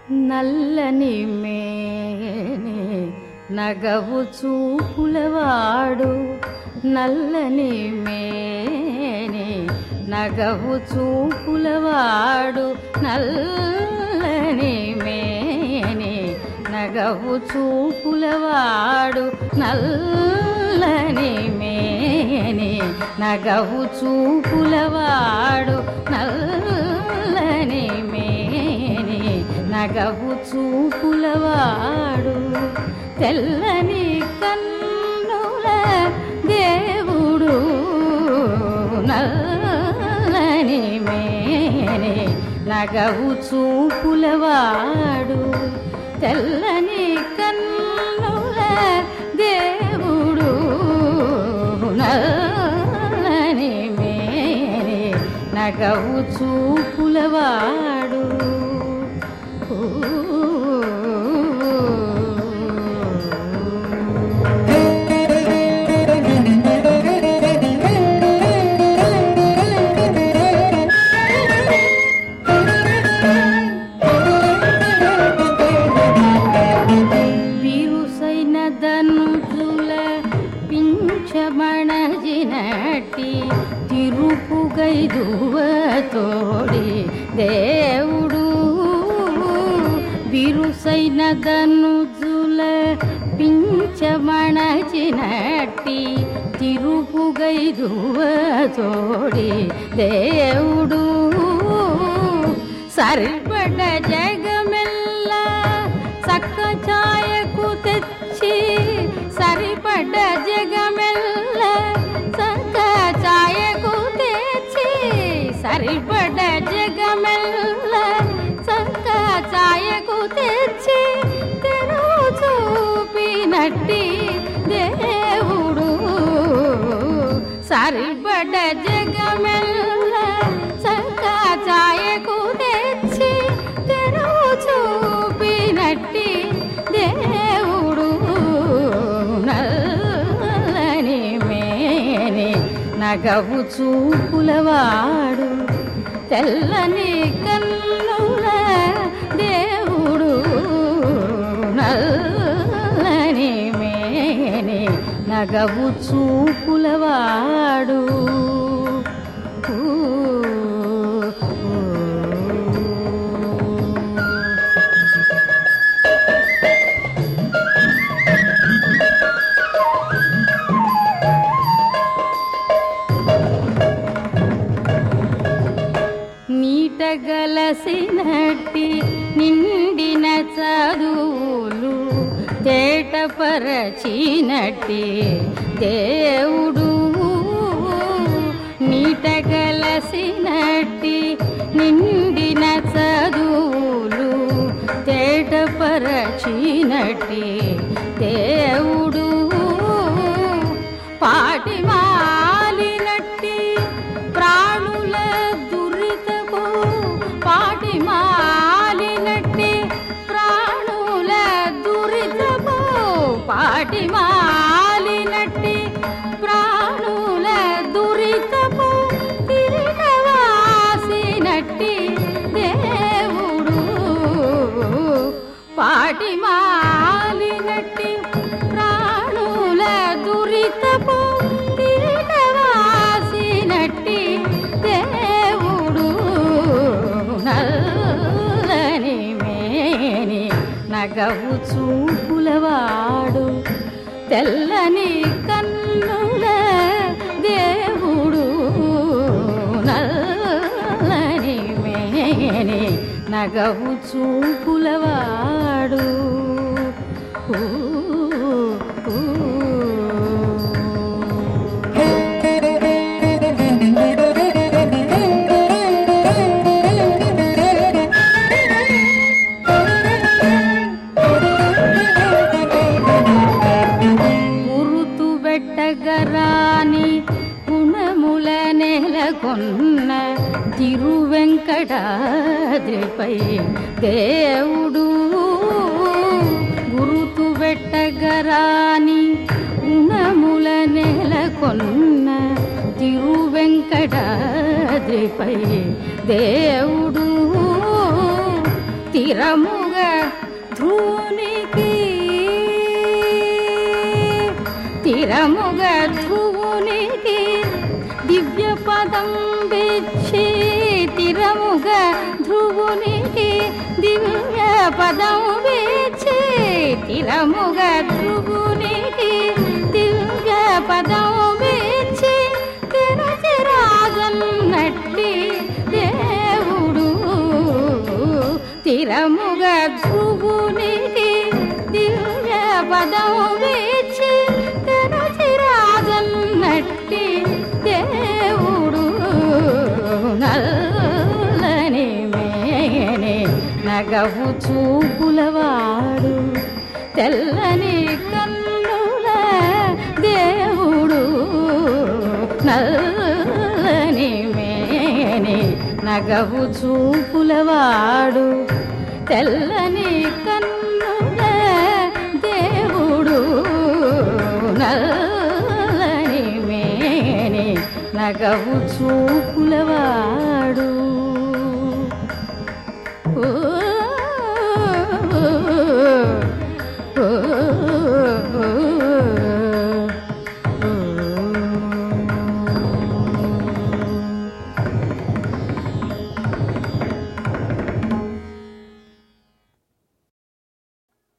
నల్లని మేని నగవు చూపులవాడు నల్లని మేని నగవు చూపులవాడు నల్లని మేని నగవు చూపులవాడు నల్లని మేని నగవు చూపులవాడు నల్లని మేని నగవు చూపులవాడు తెల్లని కన్నుల దేవుడు నల్లని మేని నగవు చూపులవాడు తెల్లని కన్నుల దేవుడు నల్లని మేని నగవు చూపులవాడు బిరుసైన ధనుజుల పింఛమణజినటి తిరుపుగైదువ తోడి దేవుడు బిరుసైన ధనుజుల పింఛమణజినటి తిరుపుగైదువ తోడి దేవుడు సరిపడ జగమెల్ల చక్క ఛాయకు తెచ్చి సరిపడ్డ జగమెల్ల చక్క ఛాయకు తెచ్చి సరిపడ్డ జగమెల్ల చక్క ఛాయకు తెచ్చి తెరువు చూపినట్టి దేవుడు సరిపడ్డ జగమెల్ల చక్క ఛాయకు తెచ్చి తెరువు చూపినట్టి దేవుడు నల్లని మేని నగవు చూపులవాడు తెల్లని కన్నుల దేవుడు నల్లని మేని నగవు చూపులవాడు ఊ, ఊ. నీటగలసినట్టి నిండిన చదువులు తేటపరచినట్టి దేవుడు నీటగలసినట్టి నిండిన చదువులు తేటపరచినట్టి దేవుడు పాటి మాలినట్టి ప్రాణుల దురితకు పాటి మాలినట్టి ప్రాణుల దురితకు పాటి మాలినట్టి ప్రాణుల దురితకు తిరిగవాసినట్టి దేవుడు పాటి మాలినట్టి ప్రాణుల దురితపు తిరిగవాసినట్టి దేవుడు నల్లని మేని నగవు చూపులవాడు తెల్లని కన్నుల దేవుడు నల్లని మేని నగవు చూపులవాడు ఊ, ఊ. గురుతు పెట్టగరాని గుణముల నెలకొన్న తిరువెంకటాద్రిపై దేవుడు గురుతు పెట్టగరాని గుణముల నెలకొన్న తిరువెంకటాద్రిపై దేవుడు స్థిరముగా ధ్రువునికి తిరముగ ధ్రువునికి దివ్య పదం బిచ్చి తిరముగ ధ్రువునికి దివ్య పదం బిచ్చి తిరముగ ధ్రువునికి దివ్య పదం బిచ్చి తెరచి రాజన్నట్టి దేవుడు తిరముగ ధ్రువునికి దివ్య పదం బిచ్చి తెరచి రాజన్నట్టి దేవుడు నల్లని మేనే నగవు చూపులవాడు తెల్లని కన్నుల దేవుడు నల్లని మేనే నగవు చూపులవాడు తెల్లని కన్నుల దేవుడు నల్లని మేనే నగవు చూపులవాడు